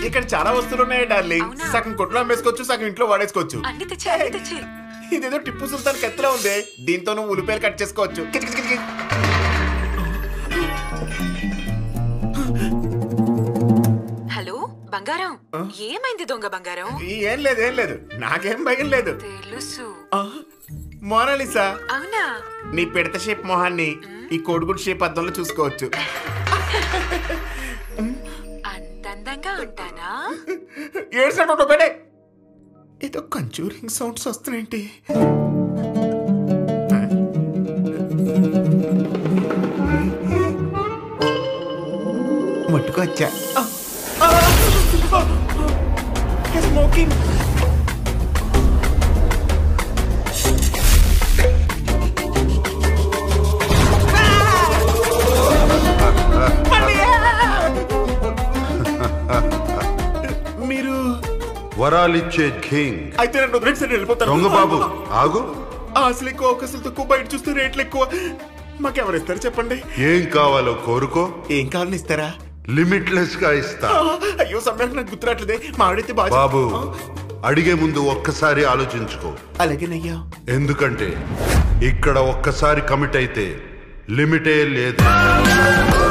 ఇక్కడ చాలా వస్తువులు ఉన్నాయి డార్లింగ్ అవునా? సగం కొట్లో అమ్మేసుకోవచ్చు సగం ఇంట్లో వాడేసుకోవచ్చు అన్ని తెచ్చి అన్ని తెచ్చి ఇదేదో టిప్పు సుల్తాన్ కత్తిలా ఉంది దీంతో నువ్వు ఉల్లిపాయలు కట్ చేసుకోవచ్చు కిచ్ కిచ్ కిచ్ కిచ్. హలో బంగారం ఏమైంది దొంగ బంగారం ఈ ఏం లేదు ఏం లేదు నాకేం భయం లేదు తెలుసు ఆ, మోనాలిసా అవునా నీ పిడత షేప్ మొహాన్ని ఈ కోడిగుడ్ షేప్ అద్దంలో చూసుకోవచ్చు అంత అందంగా ఉంటానా ఏడ్చినట్టు పెడే ఏదో కంచూరింగ్ సౌండ్స్ వస్తున్నాయేంటి ముట్టుకొచ్చా స్మోకింగ్ మీరు వరాలిచ్చే కింగ్ అయితే నన్ను వదిలేసి నేను వెళ్ళిపోతాను దొంగ బాబు ఆగు ఆశలు ఎక్కువ అవకాశాలు తక్కువ బయట చూస్తే రేట్లు ఎక్కువ మాకెవరు ఇస్తారు చెప్పండి ఏం కావాలో కోరుకో ఏం కావాలని ఇస్తారా లిమిట్లెస్ గా ఇస్తా ఆ, అయ్యో సమయానికి నాకు గుర్తురాట్లేదే మా ఆవిడైతే బాగా బాబు అడిగే ముందు ఒక్కసారి ఆలోచించుకో అలాగేనయ్యా ఎందుకంటే ఇక్కడ ఒక్కసారి కమిట్ అయితే లిమిటే లేదు